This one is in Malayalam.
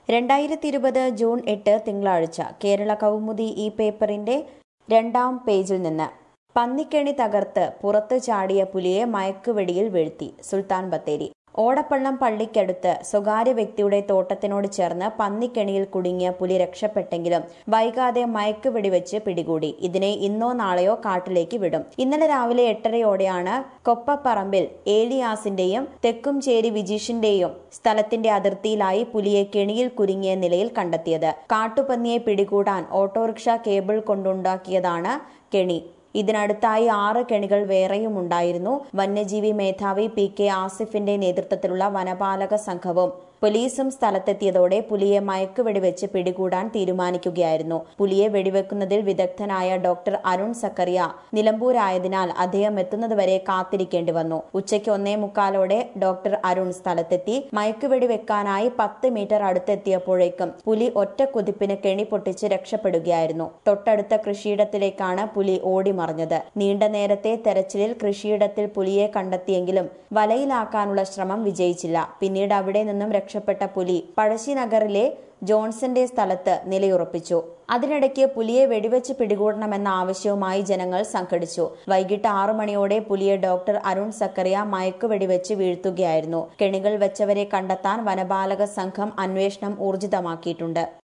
രണ്ടായിരത്തി ഇരുപത് ജൂൺ എട്ട് തിങ്കളാഴ്ച കേരള കൗമുദി ഈ പേപ്പറിന്റെ രണ്ടാം പേജിൽ നിന്ന് പന്നിക്കെണി തകർത്ത് പുറത്തു ചാടിയ പുലിയെ മയക്കുവെടിയിൽ വീഴ്ത്തി സുൽത്താൻ ബത്തേരി ഓടപ്പള്ളം പള്ളിക്കടുത്ത് സ്വകാര്യ വ്യക്തിയുടെ തോട്ടത്തിനോട് ചേർന്ന് പന്നിക്കെണിയിൽ കുടുങ്ങിയ പുലി രക്ഷപ്പെട്ടെങ്കിലും വൈകാതെ മയക്കുവെടി വെച്ച് പിടികൂടി ഇതിനെ ഇന്നോ നാളെയോ കാട്ടിലേക്ക് വിടും ഇന്നലെ രാവിലെ എട്ടരയോടെയാണ് കൊപ്പപ്പറമ്പിൽ ഏലിയാസിന്റെയും തെക്കുംചേരി വിജീഷിന്റെയും സ്ഥലത്തിന്റെ അതിർത്തിയിലായി പുലിയെ കെണിയിൽ കുരുങ്ങിയ നിലയിൽ കണ്ടെത്തിയത് കാട്ടുപന്നിയെ പിടികൂടാൻ ഓട്ടോറിക്ഷ കേബിൾ കൊണ്ടുണ്ടാക്കിയതാണ് കെണി ഇതിനടുത്തായി ആറ് കെണികൾ വേറെയും ഉണ്ടായിരുന്നു വന്യജീവി മേധാവി പി കെ ആസിഫിന്റെ നേതൃത്വത്തിലുള്ള വനപാലക സംഘവും പോലീസും സ്ഥലത്തെത്തിയതോടെ പുലിയെ മയക്കുവെടിവെച്ച് പിടികൂടാൻ തീരുമാനിക്കുകയായിരുന്നു പുലിയെ വെടിവെക്കുന്നതിൽ വിദഗ്ധനായ ഡോക്ടർ അരുൺ സക്കറിയ നിലമ്പൂരായതിനാൽ അദ്ദേഹം എത്തുന്നതുവരെ കാത്തിരിക്കേണ്ടി വന്നു ഉച്ചയ്ക്ക് ഒന്നേ മുക്കാലോടെ ഡോക്ടർ അരുൺ സ്ഥലത്തെത്തി മയക്കുവെടി വെക്കാനായി പത്ത് മീറ്റർ അടുത്തെത്തിയപ്പോഴേക്കും പുലി ഒറ്റ കുതിപ്പിന് കെണി പൊട്ടിച്ച് രക്ഷപ്പെടുകയായിരുന്നു തൊട്ടടുത്ത കൃഷിയിടത്തിലേക്കാണ് പുലി ഓടിമറിഞ്ഞത് നീണ്ട നേരത്തെ തെരച്ചിലിൽ കൃഷിയിടത്തിൽ പുലിയെ കണ്ടെത്തിയെങ്കിലും വലയിലാക്കാനുള്ള ശ്രമം വിജയിച്ചില്ല പിന്നീട് അവിടെ നിന്നും രക്ഷപ്പെട്ട പുലി പഴശ്ശിനഗറിലെ ജോൺസന്റെ സ്ഥലത്ത് നിലയുറപ്പിച്ചു അതിനിടയ്ക്ക് പുലിയെ വെടിവെച്ച് പിടികൂടണമെന്ന ആവശ്യവുമായി ജനങ്ങൾ സംഘടിച്ചു വൈകിട്ട് ആറു മണിയോടെ പുലിയെ ഡോക്ടർ അരുൺ സക്കറിയ മയക്കുവെടിവെച്ച് വീഴ്ത്തുകയായിരുന്നു കെണികൾ വെച്ചവരെ കണ്ടെത്താൻ വനപാലക സംഘം അന്വേഷണം ഊർജിതമാക്കിയിട്ടുണ്ട്